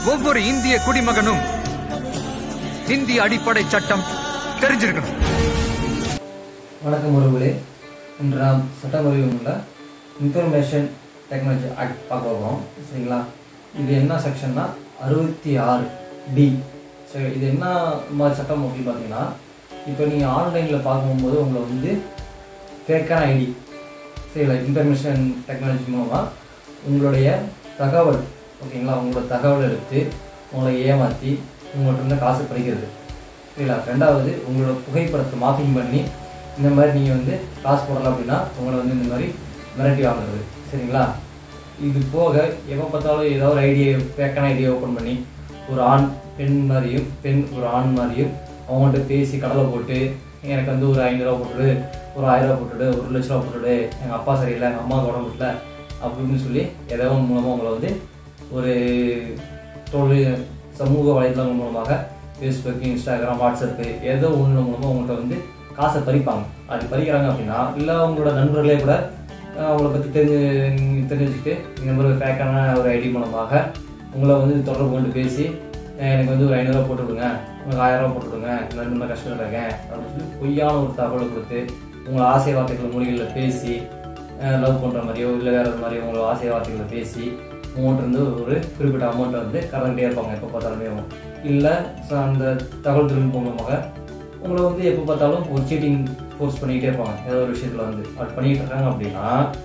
ஒவ்வொரு இந்திய குடிமகனும் இந்திய அடிப்படை சட்டம் தெரிஞ்சிருக்கணும் வணக்கம் உறவுகளே இன்று நாம் சட்டமொழியில் உள்ள இன்ஃபர்மேஷன் டெக்னாலஜி ஆக்ட் பார்க்க போகிறோம் சரிங்களா இது என்ன செக்ஷன்னா அறுபத்தி ஆறு டி சரி இது என்ன மாதிரி சட்டம் அப்படின்னு பார்த்தீங்கன்னா இப்போ நீங்கள் ஆன்லைனில் பார்க்கும்போது உங்களை வந்து ஃபேக்கான ஐடி சரிங்களா இன்ஃபர்மேஷன் டெக்னாலஜி மூலமாக உங்களுடைய தகவல் ஓகேங்களா உங்களோட தகவல் எடுத்து உங்களை ஏமாற்றி உங்கள்கிட்ட இருந்து காசு பறிக்கிறது சரிங்களா ரெண்டாவது உங்களோட புகைப்படத்தை மாஃபிங் பண்ணி இந்த மாதிரி நீங்கள் வந்து காசு போடலாம் அப்படின்னா உங்களை வந்து இந்த மாதிரி மிரட்டி வாங்குறது சரிங்களா இது போக எப்போ பார்த்தாலும் ஏதோ ஒரு ஐடியா ஃபேக்கான ஐடியா ஓப்பன் பண்ணி ஒரு ஆண் பெண் மாதிரியும் பெண் ஒரு ஆண் மாதிரியும் அவங்கள்ட்ட பேசி கடலை போட்டு எனக்கு வந்து ஒரு ஐநூறுரூவா போட்டுடு ஒரு ஆயிரரூவா போட்டுடு ஒரு லட்ச ரூபா போட்டுடு எங்கள் அப்பா சரியில்லை எங்கள் அம்மா உடம்பு இல்லை அப்படின்னு சொல்லி ஏதோ ஒன்று மூலமாக உங்களை வந்து ஒரு தொழில் சமூக வலைதளங்கள் மூலமாக ஃபேஸ்புக் இன்ஸ்டாகிராம் வாட்ஸ்அப்பு ஏதோ ஒன்று மூலமாக உங்கள்கிட்ட வந்து காசை பறிப்பாங்க அது பறிக்கிறாங்க அப்படின்னா இல்லை உங்களோட நண்பர்களே கூட அஹ், அவங்கள பற்றி தெரிஞ்சு தெரிஞ்சுக்கிட்டு இந்த மாதிரி ஃபேக்கான ஒரு ஐடி மூலமாக உங்களை வந்து தொடர்பு கொண்டு பேசி அஹ், எனக்கு வந்து ஒரு ஐநூறுரூவா போட்டு விடுங்க உங்களுக்கு ஆயிரம் ரூபா போட்டு விடுங்க இந்த மாதிரி இந்த மாதிரி கஷ்டத்தில் இருக்கேன் அப்படின்னு சொல்லி பொய்யான ஒரு தகவலை கொடுத்து உங்களை ஆசை வார்த்தைகள் மொழிகளில் பேசி லவ் பண்ணுற மாதிரியோ இல்லை வேறு மாதிரியோ உங்களை ஆசை வார்த்தைகளை பேசி உங்கள்கிட்ட இருந்து ஒரு குறிப்பிட்ட அமௌண்ட்டை வந்து கறந்துட்டே இருப்பாங்க எப்போ பார்த்தாலுமே இல்லை அந்த தகவல் தொழில்நுட்பம் மூலமாக உங்களை வந்து எப்போ பார்த்தாலும் ஒரு சீட்டிங் ஃபோர்ஸ் பண்ணிக்கிட்டே இருப்பாங்க ஏதோ ஒரு விஷயத்தில் வந்து அப்படி பண்ணிக்கிட்டு இருக்காங்க அப்படின்னா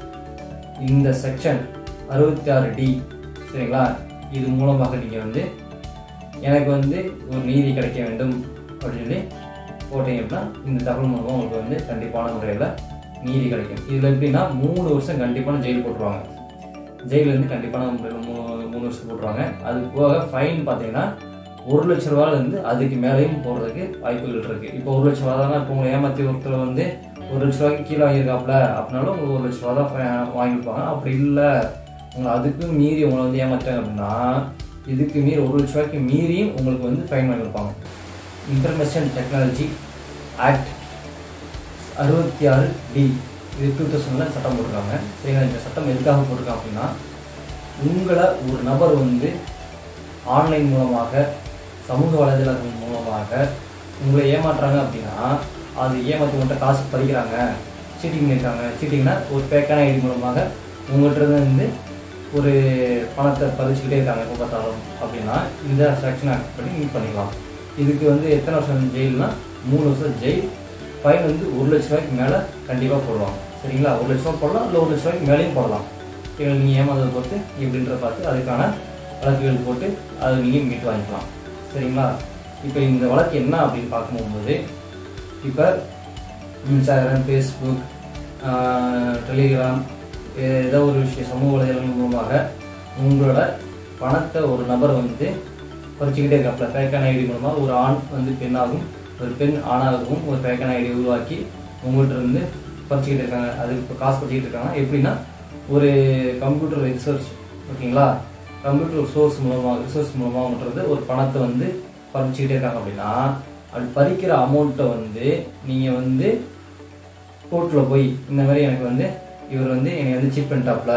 இந்த செக்ஷன் அறுபத்தி ஆறு டி சரிங்களா இது மூலமாக நீங்கள் வந்து எனக்கு வந்து ஒரு நீதி கிடைக்க வேண்டும் அப்படின்னு சொல்லி போட்டீங்க அப்படின்னா இந்த தகவல் மூலமாக உங்களுக்கு வந்து கண்டிப்பான முறையில் நீதி கிடைக்கும் இதில் எப்படின்னா மூணு வருஷம் கண்டிப்பான ஜெயில் போட்டுருவாங்க ஜெயில இருந்து கண்டிப்பான முறையில் மூ- மூணு வருஷம் போட்டுருவாங்க அது போக ஃபைன் பார்த்தீங்கன்னா ஒரு லட்ச ரூபாயிலேருந்து அதுக்கு மேலேயும் போடுறதுக்கு வாய்ப்புகள் இருக்கு இப்போ ஒரு லட்ச ரூபா தானே இப்போ உங்களை ஏமாற்றி ஒருத்தர் வந்து ஒரு லட்ச ரூபாய்க்கு கீழே வாங்கியிருக்காப்புல அப்படின்னாலும் உங்களுக்கு ஒரு லட்ச ரூபா தான் fine வாங்கியிருப்பாங்க அப்படி இல்லை உங்களை அதுக்கும் மீறி உங்களை வந்து ஏமாற்றாங்க அப்படின்னா இதுக்கு மீறி ஒரு லட்ச ரூபாய்க்கு மீறியும் உங்களுக்கு வந்து ஃபைன் வாங்கியிருப்பாங்க இன்ஃபர்மேஷன் டெக்னாலஜி ஆக்ட் அறுபத்தி ஆறு டி இது டூ தௌசண்டில் சட்டம் போட்டிருக்காங்க சரிங்களா இந்த சட்டம் எதுக்காக போட்டிருக்காங்க அப்படின்னா உங்களை ஒரு நபர் வந்து ஆன்லைன் மூலமாக சமூக வலைதளங்கள் மூலமாக உங்களை ஏமாற்றுறாங்க அப்படின்னா அது ஏமாற்றி உங்கள்கிட்ட காசு பறிக்கிறாங்க சீட்டிங் பண்ணியிருக்காங்க சீட்டிங்னா ஒரு ஃபேக்கான ஐடி மூலமாக உங்கள்கிட்ட இருந்து ஒரு பணத்தை பறிச்சுக்கிட்டே இருக்காங்க எப்போ பார்த்தாலும் அப்படின்னா இந்த செக்ஷன் ஆக்ட் பண்ணி மீட் பண்ணிக்கலாம் இதுக்கு வந்து எத்தனை வருஷம் ஜெயில்னா மூணு வருஷம் ஜெயில் ஃபைன் வந்து ஒரு லட்ச ரூபாய்க்கு மேலே கண்டிப்பாக போடுவாங்க சரிங்களா ஒரு லட்ச ரூபா போடலாம் இல்லை ஒரு லட்ச ரூபாய்க்கு மேலேயும் போடலாம் இவங்க நீங்கள் ஏமாந்ததை பொறுத்து எப்படின்றத பார்த்து அதுக்கான வழக்குகள் போட்டு அதை நீங்கள் மீட்டு வாங்கிக்கலாம் சரிங்களா இப்போ இந்த வழக்கு என்ன அப்படின்னு பார்க்கும்போது இப்போ இன்ஸ்டாகிராம் ஃபேஸ்புக் டெலிகிராம் ஏதோ ஒரு விஷயம் சமூக வலைதளங்கள் மூலமாக உங்களோட பணத்தை ஒரு நபர் வந்து பறிச்சுக்கிட்டே இருக்காப்புல ஃபேக்கான ஐடி மூலமாக ஒரு ஆண் வந்து பெண்ணாகும் ஒரு பெண் ஆணாகவும் ஒரு ஃபேக்கான ஐடி உருவாக்கி உங்கள்கிட்ட இருந்து பறிச்சுக்கிட்டு இருக்காங்க அது இப்போ காசு பறிச்சுக்கிட்டு இருக்காங்க எப்படின்னா ஒரு கம்ப்யூட்டர் ரிசர்ச் ஓகேங்களா கம்ப்யூட்டர் சோர்ஸ் மூலமாக ரிசோர்ஸ் மூலமாக உங்கள்கிட்ட இருந்து ஒரு பணத்தை வந்து பறிச்சுக்கிட்டே இருக்காங்க அப்படின்னா அப்படி பறிக்கிற அமௌண்ட்டை வந்து நீங்கள் வந்து கோர்ட்டில் போய் இந்த மாதிரி எனக்கு வந்து இவர் வந்து என்னை வந்து சீட் பண்ணிட்டாப்ல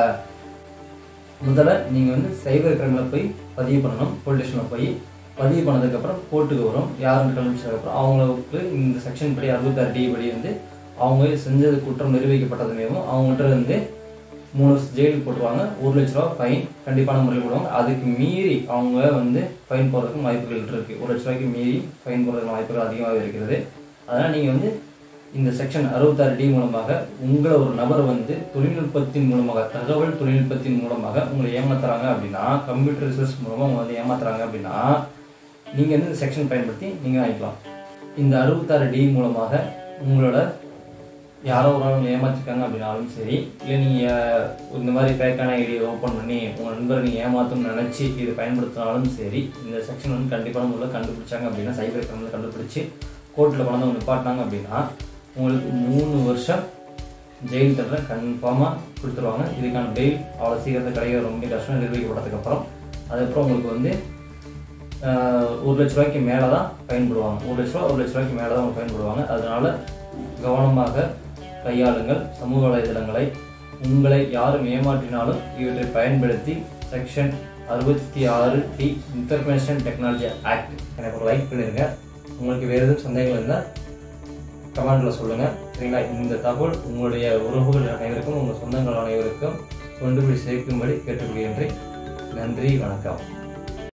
முதல்ல நீங்கள் வந்து சைபர் கிரைமில் போய் பதிவு பண்ணணும் போலீஸ் ஸ்டேஷனில் போய் பதிவு பண்ணதுக்கப்புறம் கோர்ட்டுக்கு வரும் யாருன்னு கண்டுபிடிச்சதுக்கப்புறம் அவங்களுக்கு இந்த செக்ஷன் படி அறுபத்தாறு டி படி வந்து அவங்க செஞ்சது குற்றம் நிரூபிக்கப்பட்டதுமேவும் அவங்கள்ட்ட இருந்து மூணு வருஷம் ஜெயிலுக்கு போட்டுருவாங்க ஒரு லட்ச ரூபா ஃபைன் கண்டிப்பான முறையில் போடுவாங்க அதுக்கு மீறி அவங்க வந்து ஃபைன் போடுறதுக்கும் வாய்ப்புகள் இருக்கு ஒரு லட்ச ரூபாய்க்கு மீறி ஃபைன் போடுறதுக்கு வாய்ப்புகள் அதிகமாக இருக்கிறது அதனால் நீங்கள் வந்து இந்த செக்ஷன் அறுபத்தாறு டி மூலமாக உங்களை ஒரு நபர் வந்து தொழில்நுட்பத்தின் மூலமாக தகவல் தொழில்நுட்பத்தின் மூலமாக உங்களை ஏமாத்துறாங்க அப்படின்னா கம்ப்யூட்டர் ரிசர்ச் மூலமாக உங்களை வந்து ஏமாத்துறாங்க அப்படின்னா நீங்கள் வந்து இந்த செக்ஷன் பயன்படுத்தி நீங்கள் வாங்கிக்கலாம் இந்த அறுபத்தாறு டி மூலமாக உங்களோட யாரோ ஒரு ஆள் உங்களை ஏமாற்றிருக்காங்க அப்படின்னாலும் சரி இல்லை நீங்கள் இந்த மாதிரி ஃபேக்கான ஐடியை ஓப்பன் பண்ணி உங்கள் நண்பரை நீங்கள் ஏமாற்றணும்னு நினச்சி இது பயன்படுத்தினாலும் சரி இந்த செக்ஷன் வந்து கண்டிப்பான முறையில் கண்டுபிடிச்சாங்க அப்படின்னா சைபர் கிரைமில் கண்டுபிடிச்சி கோர்ட்டில் கொண்டு வந்து நிப்பாட்டினாங்க அப்படின்னா உங்களுக்கு மூணு வருஷம் ஜெயில் தண்டனை கன்ஃபார்மாக கொடுத்துருவாங்க இதுக்கான பெயில் அவ்வளோ சீக்கிரத்தில் கிடைக்கிற ரொம்ப கஷ்டம் நிரூபிக்கப்பட்டதுக்கப்புறம் அதுக்கப்புறம் உங்களுக்கு வந்து ஆஹ், ஒரு லட்ச ரூபாய்க்கு மேலே தான் ஃபைன் போடுவாங்க ஒரு லட்ச ரூபா ஒரு லட்ச ரூபாய்க்கு மேலே தான் அவங்க ஃபைன் போடுவாங்க அதனால கவனமாக கையாளுங்கள் சமூக வலைதளங்களை உங்களை யாரும் ஏமாற்றினாலும் இவற்றை பயன்படுத்தி செக்ஷன் அறுபத்தி ஆறு டி இன்ஃபர்மேஷன் டெக்னாலஜி ஆக்ட் எனக்கு ஒரு லைக் பண்ணிருங்க உங்களுக்கு வேறு எதுவும் சந்தேகங்கள் இருந்தால் கமெண்ட்டில் சொல்லுங்கள் சரிங்களா இந்த தகவல் உங்களுடைய உறவுகள் அனைவருக்கும் உங்கள் சொந்தங்கள் அனைவருக்கும் கொண்டு போய் சேர்க்கும்படி கேட்டுக்கொள்கின்றேன் நன்றி வணக்கம்